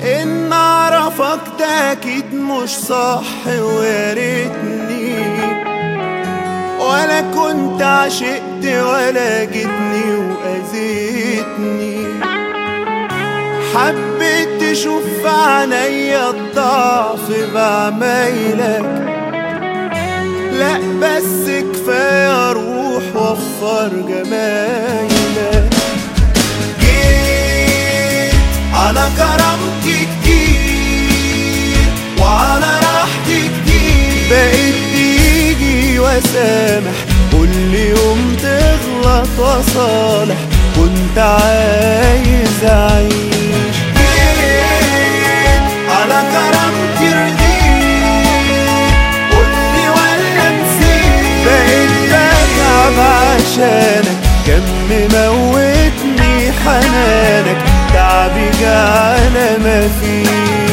ان اعرفك ده اكيد مش صح ويا ريتني ولا كنت عشقت ولا جيتني واذيتني حبيت تشوف في عينيا الضعف بعمايلك لا بس كفايه روح وفر جمايلك جيت على كرامتي كتير وعلى راحتي كتير بقيت تيجي واسامح كل يوم تغلط وصالح كنت عايز اعيش جيت على كرامتي رضيت قولي ولا نسيت بقيت بتعب عشانك كم موتني حنانك تعبي جعل مفيش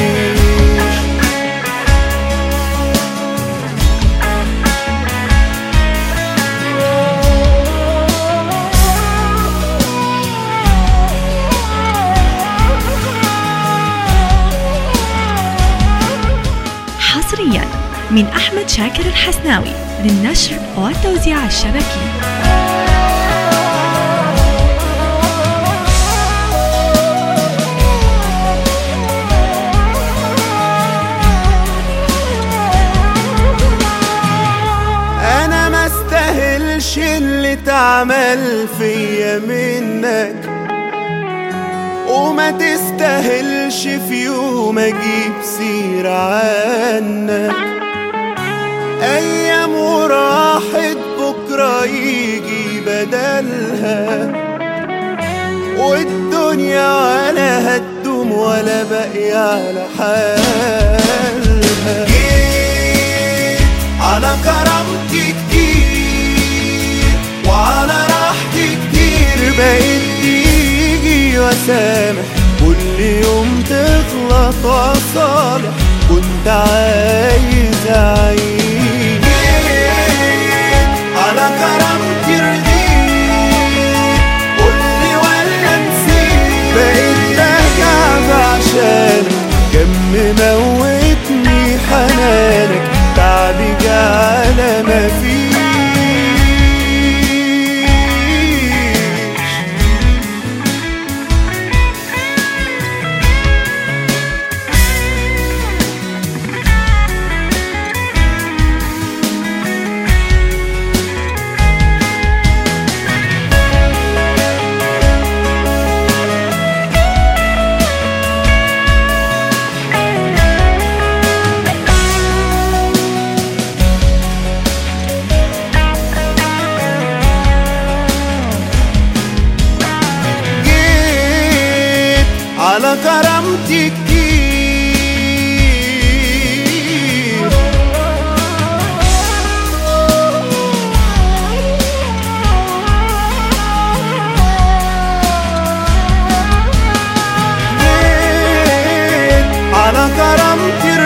حصريا من أحمد شاكر الحسناوي للنشر والتوزيع الشبكي انا ما استاهلش اللي اتعمل فيا منك وما تستاهلش في يوم اجيب سيرة عنك ايام وراحت بكرة يجي بدلها والدنيا ولا هتدوم ولا باقي على حالها جيت على كرامتي كتير وعلى راحتي كتير بقيت تيجي واسامح كل يوم تغلط وصالح كنت عايز اعيش جيت على كرامتي رضيت قولي ولا نسيت بقيت بتعب عشانك كم موتني حنانك تعبي جعل مفيش جيت على كرامتي كتير جيت على كرامتي